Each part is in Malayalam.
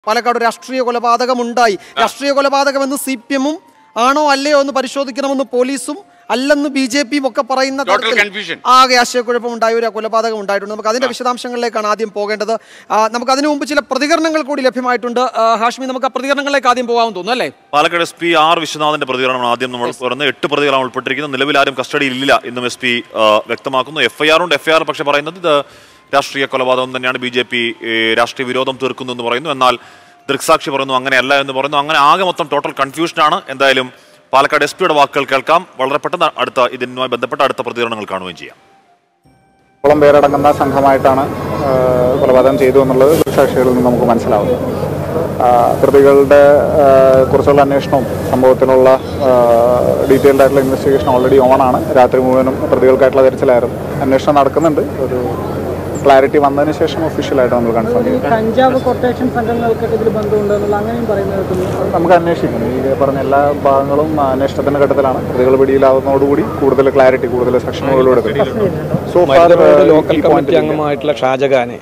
പാലക്കാട് ഒരു രാഷ്ട്രീയ കൊലപാതകം ഉണ്ടായി രാഷ്ട്രീയ കൊലപാതകം എന്ന് സി പി എമ്മും ആണോ അല്ലയോ എന്ന് പരിശോധിക്കണമെന്ന് പോലീസും അല്ലെന്ന് ബി ജെ പിയും ഒക്കെ പറയുന്ന Total തരത്തിൽ confusion. ആകെ ആശയക്കുഴപ്പം ഉണ്ടായ ഒരു കൊലപാതകം ഉണ്ടായിട്ടുണ്ട് നമുക്ക് അതിന്റെ വിശദാംശങ്ങളിലേക്കാണ് ആദ്യം പോകേണ്ടത് ആ, നമുക്ക് അതിനു മുമ്പ് ചില പ്രതികരണങ്ങൾ കൂടി ലഭ്യമായിട്ടുണ്ട് ആ, ഹാഷ്മി നമുക്ക് ആ പ്രതികരണങ്ങളിലേക്ക് ആദ്യം പോകാമെന്ന് തോന്നുന്നു അല്ലേ പാലക്കാട് എസ് പി ആർ വിശ്വനാഥന്റെ പ്രതികരണമാണ് ആദ്യം നമ്മൾ പറഞ്ഞത് എട്ട് പ്രതികളാണ് ഉൾപ്പെട്ടിരിക്കുന്നത് നിലവിൽ ആരും കസ്റ്റഡിയിൽ ഇല്ല എന്നും എസ് പി വ്യക്തമാക്കുന്നു എഫ് ഐ ആർ ഉണ്ട് എഫ് ഐ ആർ പക്ഷേ പറയുന്നത് ഇത് രാഷ്ട്രീയ കൊലപാതകം തന്നെയാണ് ബി ജെ പി രാഷ്ട്രീയ വിരോധം തീർക്കുന്നു എന്ന് പറയുന്നു എന്നാൽ ദൃക്സാക്ഷി പറയുന്നു അങ്ങനെയല്ല എന്ന് പറയുന്നു അങ്ങനെ ആകെ മൊത്തം ടോട്ടൽ കൺഫ്യൂഷനാണ് എന്തായാലും പാലക്കാട് എസ് പിയുടെ വാക്കുകൾ കേൾക്കാം വളരെ പെട്ടെന്ന് അടുത്ത ഇതിനുമായി ബന്ധപ്പെട്ട അടുത്ത പ്രതികരണങ്ങൾ കാണുകയും ചെയ്യാം ഓളം പേരടങ്ങുന്ന സംഘമായിട്ടാണ് ആ, കൊലപാതകം ചെയ്തു എന്നുള്ളത് ദൃക്സാക്ഷികളിൽ നിന്ന് നമുക്ക് മനസ്സിലാവുന്നു ആ, പ്രതികളുടെ ആ, കുറിച്ചുള്ള അന്വേഷണവും സംഭവത്തിലുള്ള ഡീറ്റെയിൽഡ് ആയിട്ടുള്ള ഇൻവെസ്റ്റിഗേഷൻ ഓൾറെഡി ഓണാണ് രാത്രി മുഴുവനും പ്രതികൾക്കായിട്ടുള്ള തിരച്ചിലായിരുന്നു അന്വേഷണം നടക്കുന്നുണ്ട് ഒരു ക്ലാരിറ്റി വന്നതിന് ശേഷം ഒഫീഷ്യലായിട്ട് നമ്മൾ കൺഫേം ചെയ്യും കഞ്ചാവ് കൊട്ടേഷൻ സംഘങ്ങൾക്കൊക്കെ ഇതിൽ ബന്ധമുണ്ട് എന്നുള്ള അങ്ങനെയും പറയുന്നത് കേൾക്കുന്നു നമുക്ക് അന്വേഷിക്കണം ഈ പറഞ്ഞ എല്ലാ ഭാഗങ്ങളും അന്വേഷണത്തിന്റെ ഘട്ടത്തിലാണ് പ്രതികൾ പിടിയിലാവുന്നതോടുകൂടി കൂടുതൽ ക്ലാരിറ്റി കൂടുതൽ സെക്ഷനുകളിലൂടെ സോ മരുതരോട് ലോക്കൽ കമ്മിറ്റി അംഗമായിട്ടുള്ള ഷാജഹാനെ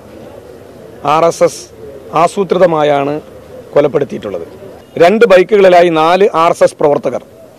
ആർ എസ് എസ് ആസൂത്രിതമായാണ് കൊലപ്പെടുത്തിയിട്ടുള്ളത് രണ്ട് ബൈക്കുകളിലായി നാല് ആർ എസ് എസ് പ്രവർത്തകർ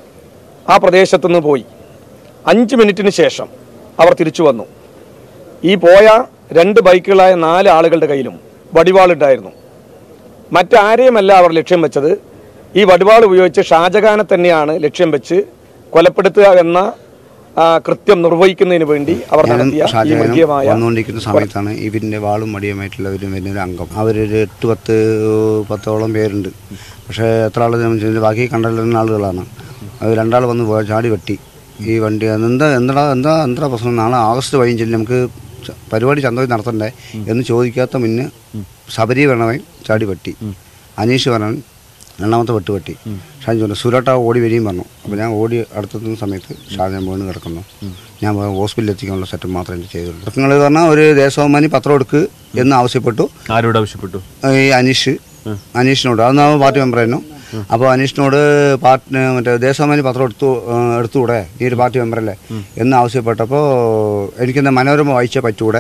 ആ പ്രദേശത്തുനിന്ന് പോയി അഞ്ച് മിനിറ്റിന് ശേഷം അവർ തിരിച്ചു വന്നു ഈ പോയ രണ്ട് ബൈക്കുകളായ നാല് ആളുകളുടെ കയ്യിലും വടിവാളുണ്ടായിരുന്നു മറ്റാരെയുമല്ല അവർ ലക്ഷ്യം വെച്ചത് ഈ വടിവാൾ ഉപയോഗിച്ച് ഷാജഹാനെ തന്നെയാണ് ലക്ഷ്യം വെച്ച് കൊലപ്പെടുത്തുക എന്ന ആ, കൃത്യം നിർവഹിക്കുന്നതിന് വേണ്ടി അവർ ഞാനും നടത്തിയ ഈ ഷാജഹാനും മൃഗീയമായ വന്നുകൊണ്ടിരിക്കുന്ന സമയത്താണ് ഇവരിൻ്റെ വാളും മടിയുമായിട്ടുള്ള ഒരു വലിയൊരു അംഗം അവരൊരു എട്ട് പത്ത് പത്തോളം പേരുണ്ട് പക്ഷേ എത്ര ആൾ ബാക്കി കണ്ടുള്ള ആളുകളാണ് അത് രണ്ടാൾ വന്ന് പോയ ചാടി വെട്ടി ഈ വണ്ടി എന്താ എന്താ എന്താ എന്താ പ്രശ്നം നാളെ ആഗസ്റ്റ് പതിനഞ്ചിന് നമുക്ക് ച- പരിപാടി ചന്തയിൽ നടത്തണ്ടേ എന്ന് ചോദിക്കാത്ത മുന്നേ ശബരി വേണവൻ ചാടി വെട്ടി അനീഷ് പറഞ്ഞവൻ രണ്ടാമത്തെ വെട്ട് വെട്ടി ഷാജി പറഞ്ഞു സുരട്ട ഓടി വരികയും പറഞ്ഞു അപ്പോൾ ഞാൻ ഓടി അടുത്തെത്തുന്ന സമയത്ത് ഷാജാൻ വീണ് കിടക്കുന്നു ഞാൻ പോയി ഹോസ്പിറ്റലിൽ എത്തിക്കാനുള്ള സെറ്റ് മാത്രമേ എനിക്ക് ചെയ്തുള്ളൂ നിങ്ങൾ പറഞ്ഞാൽ ഒരു ദേശാഭിമാനി പത്രം എടുക്ക് എന്ന് ആവശ്യപ്പെട്ടു ആരോട് ആവശ്യപ്പെട്ടു ഈ അനീഷ് അനീഷിനോട് അത് നമ്മൾ പാർട്ടി മെമ്പറായിരുന്നു അപ്പോൾ അനീഷിനോട് പാർട്ടി മറ്റേ ദേശാഭിമാനി പത്രം എടുത്തു ഏഹ് എടുത്തുകൂടെ നീ ഒരു പാർട്ടി മെമ്പറല്ലേ എന്ന് ആവശ്യപ്പെട്ടപ്പോൾ എനിക്കെന്താ മനോരമ വായിച്ചേ പറ്റൂടെ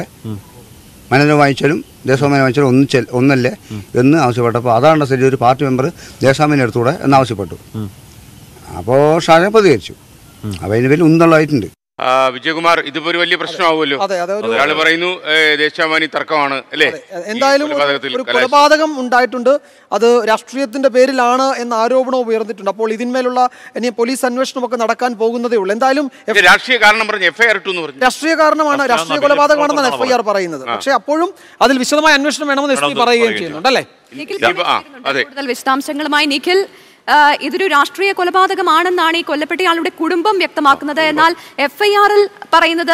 മനോരമ വായിച്ചാലും ദേശാഭിമാനി വായിച്ചാലും ഒന്ന് ചെൽ ഒന്നല്ലേ എന്ന് ആവശ്യപ്പെട്ടപ്പോൾ അതാണ് ശരി ഒരു പാർട്ടി മെമ്പർ ദേശാഭിമാനി എടുത്തുകൂടെ എന്ന് ആവശ്യപ്പെട്ടു അപ്പോൾ ഷാജാൻ പ്രതികരിച്ചു അപ്പോൾ അതിന് പേര് ഉന്തള്ളായിട്ടുണ്ട് ആ, വിജയകുമാർ ഇതിപ്പോ ഒരു വലിയ പ്രശ്നമാവുമല്ലോ അതെ, അതെ, ഒരു- ഒരാൾ പറയുന്നു ഏ, ദേശാഭിമാനി തർക്കമാണ് അല്ലേ എന്തായാലും ഈ ഒരു- കൊലപാതകത്തിൽ ഒരു കലാശിച്ചത്. കൊലപാതകം ഉണ്ടായിട്ടുണ്ട് അത് രാഷ്ട്രീയത്തിന്റെ പേരിലാണ് എന്ന ആരോപണവും ഉയർന്നിട്ടുണ്ട് അപ്പോൾ ഇതിന്മേലുള്ള ഇനി പോലീസ് അന്വേഷണമൊക്കെ നടക്കാൻ പോകുന്നതേ ഉള്ളൂ എന്തായാലും ഇത് രാഷ്ട്രീയ കാരണം പറഞ്ഞ് എഫ്ഐആർ ഇട്ടു എന്ന് പറഞ്ഞു രാഷ്ട്രീയ കാരണമാണ് രാഷ്ട്രീയ രാഷ്ട്രീയ നടപടി കൊലപാതകമാണെന്നാണ് പ്രവർത്തനമാണ് എഫ് ഐ ആർ പറയുന്നത് പക്ഷേ അപ്പോഴും അതിൽ വിശദമായ അന്വേഷണം വേണമെന്ന് എസ് പി വേണമെന്ന് പറയുകയും പറയുകയും ചെയ്യുന്നുണ്ട് അല്ലേ നിഖിൽ ഇപ്പൊ- ആ, പ്രതികരിക്കുന്നുണ്ട്. അതെ. കൂടുതൽ വിശദാംശങ്ങളുമായി നിഖിൽ ആ, ഇതൊരു രാഷ്ട്രീയ കൊലപാതകമാണെന്നാണ് ഈ കൊല്ലപ്പെട്ടയാളുടെ കുടുംബം വ്യക്തമാക്കുന്നത് എന്നാൽ എഫ്ഐആറിൽ പറയുന്നത്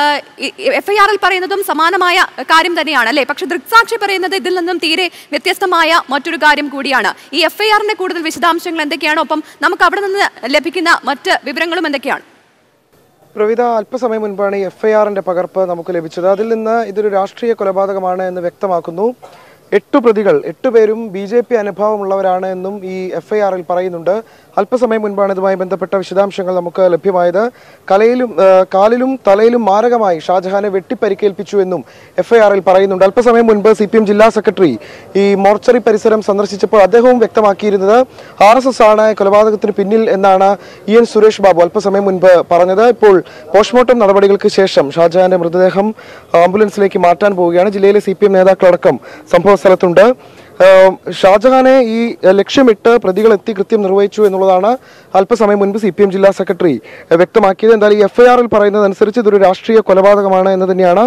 എഫ്ഐആറിൽ പറയുന്നതും സമാനമായ കാര്യം തന്നെയാണ് അല്ലേ പക്ഷെ ദൃക്സാക്ഷി പറയുന്നത് ഇതിൽ നിന്നും തീരെ വ്യത്യസ്തമായ മറ്റൊരു കാര്യം കൂടിയാണ് ഈ എഫ്ഐആറിന്റെ കൂടുതൽ വിശദാംശങ്ങൾ എന്തൊക്കെയാണ് ഒപ്പം നമുക്ക് അവിടെ നിന്ന് ലഭിക്കുന്ന മറ്റ് വിവരങ്ങളും എന്തൊക്കെയാണ് പ്രവിധ അല്പസമയം മുൻപാണ് ഈ എഫ് ഐ ആറിന്റെ പകർപ്പ് നമുക്ക് ലഭിച്ചത് അതിൽ നിന്ന് ഇതൊരു രാഷ്ട്രീയ കൊലപാതകമാണ് എന്ന് വ്യക്തമാക്കുന്നു എട്ട് പ്രതികൾ എട്ടുപേരും ബി ജെ പി അനുഭവമുള്ളവരാണ് എന്നും ഈ എഫ് ഐ ആറിൽ പറയുന്നുണ്ട് അല്പസമയം മുൻപാണ് ഇതുമായി ബന്ധപ്പെട്ട വിശദാംശങ്ങൾ നമുക്ക് ലഭ്യമായത് കലയിലും ആ, കാലിലും തലയിലും മാരകമായി ഷാജഹാനെ വെട്ടിപ്പരിക്കേൽപ്പിച്ചു എന്നും എഫ് ഐ ആറിൽ പറയുന്നുണ്ട് അല്പസമയം മുൻപ് സി പി എം ജില്ലാ സെക്രട്ടറി ഈ മോർച്ചറി പരിസരം സന്ദർശിച്ചപ്പോൾ അദ്ദേഹവും വ്യക്തമാക്കിയിരുന്നത് ആർ എസ് എസ് ആണ് കൊലപാതകത്തിന് പിന്നിൽ എന്നാണ് ഇ എൻ സുരേഷ് ബാബു അല്പസമയം മുൻപ് പറഞ്ഞത് ഇപ്പോൾ പോസ്റ്റ്മോർട്ടം നടപടികൾക്ക് ശേഷം ഷാജഹാന്റെ മൃതദേഹം ആംബുലൻസിലേക്ക് മാറ്റാൻ പോവുകയാണ് ജില്ലയിലെ സി പി എം നേതാക്കളടക്കം സംഭവ സ്ഥലത്തുണ്ട് ഏഹ് ഷാജഹാനെ ഈ ഏഹ് ലക്ഷ്യമിട്ട് പ്രതികൾ എത്തി കൃത്യം നിർവഹിച്ചു എന്നുള്ളതാണ് അല്പസമയം മുൻപ് സി പി എം ജില്ലാ സെക്രട്ടറി ഏഹ് വ്യക്തമാക്കിയത് എന്തായാലും ഈ എഫ് ഐ ആറിൽ പറയുന്നതനുസരിച്ച് ഇതൊരു രാഷ്ട്രീയ കൊലപാതകമാണ് എന്ന് തന്നെയാണ്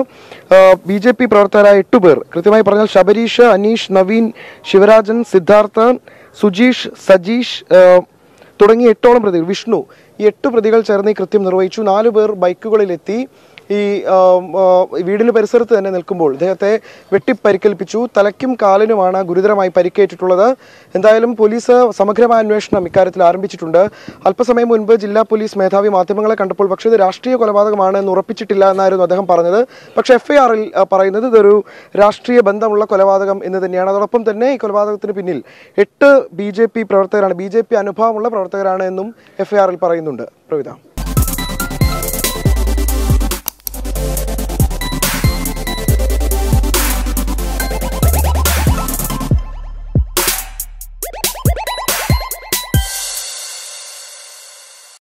ബി ജെ പി പ്രവർത്തകരായ എട്ടുപേർ കൃത്യമായി പറഞ്ഞാൽ ശബരീഷ് അനീഷ് നവീൻ ശിവരാജൻ സിദ്ധാർത്ഥൻ സുജീഷ് സജീഷ് ഏഹ് തുടങ്ങിയ എട്ടോളം പ്രതികൾ വിഷ്ണു ഈ എട്ട് പ്രതികൾ ചേർന്ന് ഈ കൃത്യം നിർവഹിച്ചു നാലു പേർ ബൈക്കുകളിലെത്തി ഈ ആം, ആ, വീടിന് പരിസരത്ത് തന്നെ നിൽക്കുമ്പോൾ ഇദ്ദേഹത്തെ വെട്ടിപ്പരിക്കേൽപ്പിച്ചു തലയ്ക്കും കാലിനുമാണ് ഗുരുതരമായി പരിക്കേറ്റിട്ടുള്ളത് എന്തായാലും പോലീസ് സമഗ്രമായ അന്വേഷണം ഇക്കാര്യത്തിൽ ആരംഭിച്ചിട്ടുണ്ട് അല്പസമയം മുൻപ് ജില്ലാ പോലീസ് മേധാവി മാധ്യമങ്ങളെ കണ്ടപ്പോൾ പക്ഷേ ഇത് രാഷ്ട്രീയ കൊലപാതകമാണ് എന്ന് ഉറപ്പിച്ചിട്ടില്ല എന്നായിരുന്നു അദ്ദേഹം പറഞ്ഞത് പക്ഷേ എഫ് ഐ ആറിൽ പറയുന്നത് ഇതൊരു രാഷ്ട്രീയ ബന്ധമുള്ള കൊലപാതകം എന്ന് തന്നെയാണ് അതോടൊപ്പം തന്നെ ഈ കൊലപാതകത്തിന് പിന്നിൽ എട്ട് ബി ജെ പി പ്രവർത്തകരാണ് ബി ജെ പി അനുഭവമുള്ള പ്രവർത്തകരാണ് എന്നും എഫ് ഐ ആറിൽ പറയുന്നുണ്ട് പ്രവിധ